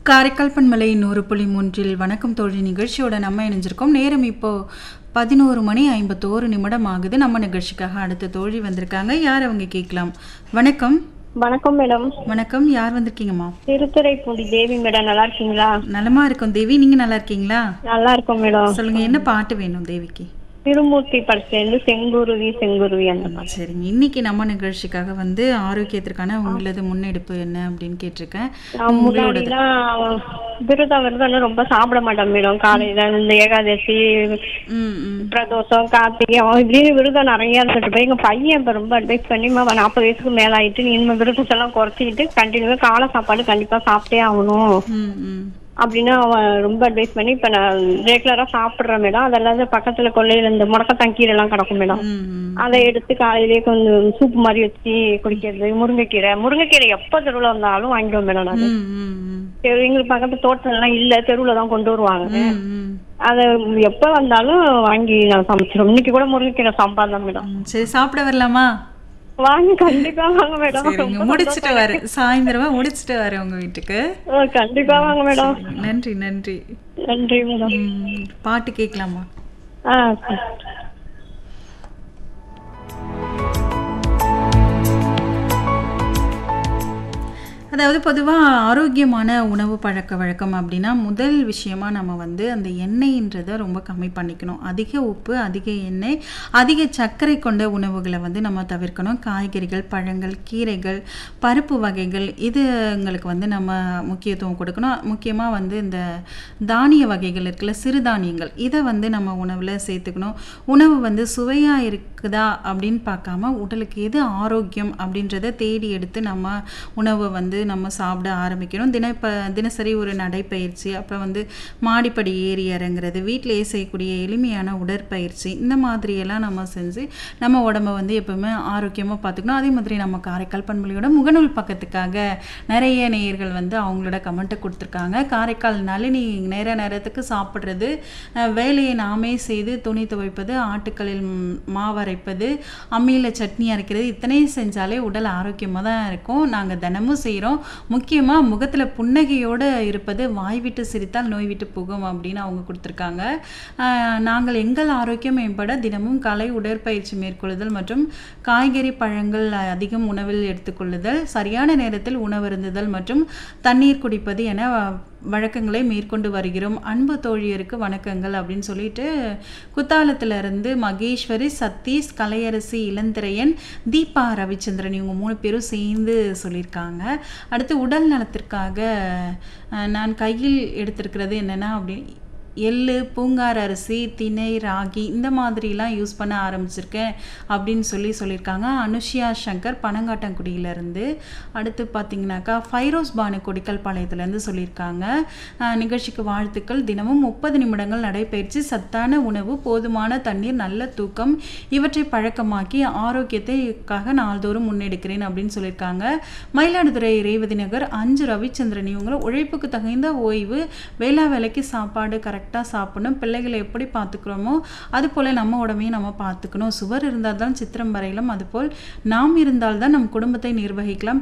காரைக்கால் பண்மலை நூறு புள்ளி மூன்றில் வணக்கம் தோழி நிகழ்ச்சியோட நம்ம இணைஞ்சிருக்கோம் நேரம் இப்போ பதினோரு மணி ஐம்பத்தோரு நிமிடம் ஆகுது நம்ம நிகழ்ச்சிக்காக அடுத்த தோழி வந்திருக்காங்க யார் அவங்க கேட்கலாம் வணக்கம் வணக்கம் மேடம் வணக்கம் யார் வந்திருக்கீங்கம்மா திருத்துறைப்பூண்டி தேவி மேடம் நல்லா இருக்கீங்களா நலமா இருக்கோம் தேவி நீங்க நல்லா இருக்கீங்களா நல்லா இருக்கோம் மேடம் சொல்லுங்க என்ன பாட்டு வேணும் தேவிக்கு திருமூர்த்தி படத்துலேருந்து செங்குருவி செங்குருவி அந்த பாட்டு. சரிங்க இன்னைக்கு நம்ம நிகழ்ச்சிக்காக வந்து ஆரோக்கியத்திற்கான உங்களது முன்னெடுப்பு என்ன அப்படின்னு கேட்டிருக்கேன் நான் முன்னாடிலாம் விரதம் விரதம் ரொம்ப சாப்பிட மாட்டேன் மேடம் காலையில இந்த ஏகாதசி ம் ம் பிரதோஷம் கார்த்திகை இப்படின்னு விரதம் நிறைய இருந்துட்டு போய் எங்க பையன் இப்ப ரொம்ப அட்வைஸ் பண்ணி "அம்மா, நாற்பது வயசுக்கு மேல ஆயிட்டு நீ இனிமே விரதத்தெல்லாம் குறைச்சிக்கிட்டு கண்டினியூவா காலை சாப்பாடு கண்டிப்பா சாப்பிட்டே ஆகணும் ம் ம் அப்படின்னு அவன் ரொம்ப அட்வைஸ் பண்ணி இப்ப நான் ரெகுலரா சாப்பிடுறேன் மேடம் அதெல்லாம் பக்கத்துல கொள்ளையில இந்த முடக்கத்தான் கீரை எல்லாம் கிடக்கும் மேடம் ம் ம் அதை எடுத்து காலையிலேயே கொஞ்சம் சூப் மாதிரி வச்சு குடிக்கிறது முருங்கைக்கீரை முருங்கைக்கீரை எப்ப தெருவுல வந்தாலும் வாங்கிடுவோம் மேடம் நாங்க ம் ம் ம் தெரு எங்களுக்கு பக்கத்து தோட்டம் எல்லாம் இல்ல தெருவுல தான் கொண்டு வருவாங்க ம் ம் அதை எப்ப வந்தாலும் வாங்கி நான் சமைச்சிடும் இன்னைக்கு கூட முருங்கைக்கீரை சாம்பார் தான் மேடம் ம், சரி சாப்பிட வரலாமா வாங்கி கண்டிப்பா வாங்க மேடம் சரிங்க முடிச்சிட்டு வரேன் சாயந்தரமா முடிச்சிட்டு வரேன் உங்க வீட்டுக்கு ஆ, கண்டிப்பா வாங்க மேடம் நன்றி நன்றி நன்றி மேடம் ம், பாட்டு கேட்கலாமா ஆ அதாவது பொதுவாக ஆரோக்கியமான உணவு பழக்க வழக்கம் அப்படின்னா முதல் விஷயமா நம்ம வந்து அந்த எண்ணெய்ன்றதை ரொம்ப கம்மி பண்ணிக்கணும் அதிக உப்பு அதிக எண்ணெய் அதிக சர்க்கரை கொண்ட உணவுகளை வந்து நம்ம தவிர்க்கணும் காய்கறிகள் பழங்கள் கீரைகள் பருப்பு வகைகள் இதுங்களுக்கு வந்து நம்ம முக்கியத்துவம் கொடுக்கணும் முக்கியமாக வந்து இந்த தானிய வகைகள் இருக்குல்ல சிறுதானியங்கள் இதை வந்து நம்ம உணவில் சேர்த்துக்கணும் உணவு வந்து சுவையாக இருக்குதா அப்படின்னு பார்க்காம உடலுக்கு எது ஆரோக்கியம் அப்படின்றத தேடி எடுத்து நம்ம உணவை வந்து நம்ம சாப்பிட ஆரம்பிக்கணும் தினப்ப தினசரி ஒரு நடைப்பயிற்சி அப்புறம் வந்து மாடிப்படி ஏறி இறங்குறது வீட்டிலேயே செய்யக்கூடிய எளிமையான உடற்பயிற்சி இந்த மாதிரியெல்லாம் நம்ம செஞ்சு நம்ம உடம்ப வந்து எப்பவுமே ஆரோக்கியமாக பார்த்துக்கணும் அதே மாதிரி நம்ம காரைக்கால் பண்புலியோட முகநூல் பக்கத்துக்காக நிறைய நேயர்கள் வந்து அவங்களோட கமெண்ட்டை கொடுத்துருக்காங்க காரைக்கால் நளினி நேர நேரத்துக்கு சாப்பிட்றது அஹ், வேலையை நாமே செய்து துணி துவைப்பது ஆட்டுக்களில் ம், மாவரைப்பது அம்மியில் சட்னி அரைக்கிறது இத்தனையும் செஞ்சாலே உடல் ஆரோக்கியமாக தான் இருக்கும் நாங்கள் தினமும் செய்கிறோம் முக்கியமாக முகத்தில் புன்னகையோடு இருப்பது வாய் விட்டு சிரித்தால் நோய் விட்டு போகும் அப்படின்னு அவங்க கொடுத்துருக்காங்க அஹ், நாங்கள் எங்கள் ஆரோக்கியம் மேம்பட தினமும் கலை உடற்பயிற்சி மேற்கொள்ளுதல் மற்றும் காய்கறி பழங்கள் அதிகம் உணவில் எடுத்துக்கொள்ளுதல் சரியான நேரத்தில் உணவருந்துதல் மற்றும் தண்ணீர் குடிப்பது என வழக்கங்களை மேற்கொண்டு வருகிறோம் அன்பு தோழியருக்கு வணக்கங்கள் அப்படின்னு சொல்லிட்டு குத்தாலத்துல இருந்து மகேஸ்வரி சதீஷ் கலையரசி இளந்திரையன் தீபா ரவிச்சந்திரன் இவங்க மூணு பேரும் சேர்ந்து சொல்லியிருக்காங்க அடுத்து உடல் நலத்திற்காக அஹ், நான் கையில் எடுத்திருக்கிறது என்னென்னா அப்படி எள்ளு பூங்கார் அரிசி திணை ராகி இந்த மாதிரிலாம் யூஸ் பண்ண ஆரம்பிச்சிருக்கேன் அப்படின்னு சொல்லி சொல்லியிருக்காங்க அனுஷியா சங்கர் பனங்காட்டங்குடியிலேருந்து அடுத்து பார்த்தீங்கன்னாக்கா ஃபைரோஸ் பானு கொடிக்கல் பாளையத்துலேருந்து சொல்லியிருக்காங்க அஹ், நிகழ்ச்சிக்கு வாழ்த்துக்கள் தினமும் முப்பது நிமிடங்கள் நடைபயிற்சி சத்தான உணவு போதுமான தண்ணீர் நல்ல தூக்கம் இவற்றை பழக்கமாக்கி ஆரோக்கியத்தைக்காக நாள்தோறும் முன்னெடுக்கிறேன் அப்படின்னு சொல்லியிருக்காங்க மயிலாடுதுறை ரேவதி நகர் அஞ்சு ரவிச்சந்திரன் இவங்களும் உழைப்புக்கு தகுந்த ஓய்வு வேளா வேலைக்கு சாப்பாடு கரெக்டாக சாப்பிடணும் பிள்ளைகளை எப்படி பார்த்துக்கிறோமோ அதுபோல் நம்ம உடம்பையும் நம்ம பார்த்துக்கணும் சுவர் இருந்தால் தான் சித்திரம் வரையலாம் அதுபோல் நாம் இருந்தால் தான் நம் குடும்பத்தை நிர்வகிக்கலாம்